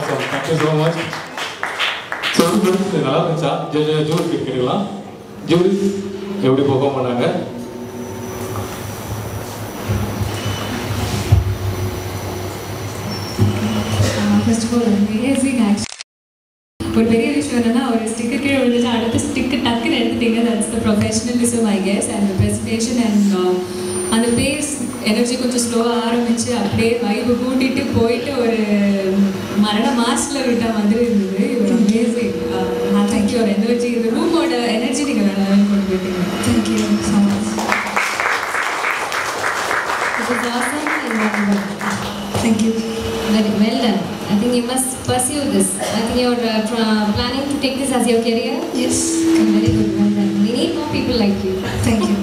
Awesome thank you so much so இது நல்லா இருந்துச்சா ஜூஸ் கேட்குறீங்களா ஜூஸ் எப்படி பெர்ஃபார்ம் பண்ணாங்க first of all amazing actually ஒரு பெரிய விஷயம் என்னன்னா ஒரு ஸ்டிக்கர் கீழே விழுந்துச்சு அடுத்த ஸ்டிக்கர் டக்குன்னு எடுத்துட்டீங்க that's the professionalism I guess and presentation and அந்த பேஸ் எனர்ஜி கொஞ்சம் ஸ்லோவாக ஆரம்பிச்சு அப்படியே வைப்பு கூட்டிட்டு போயிட்டு ஒரு மரண மாஸ்டில் விட்ட மாதிரி இருந்தது ஒரு அமேசிங் தேங்க்யூ ஒரு எனர்ஜி இந்த ரூமோட எனர்ஜி நீங்கள் நல்லா கொண்டு போயிட்டீங்க thank you so much It was awesome and wonderful. Thank you Very well done. I think you must pursue this. I think you're uh, tra- planning to take this as your career. Yes Very good. Well done. We need more people like you. Thank you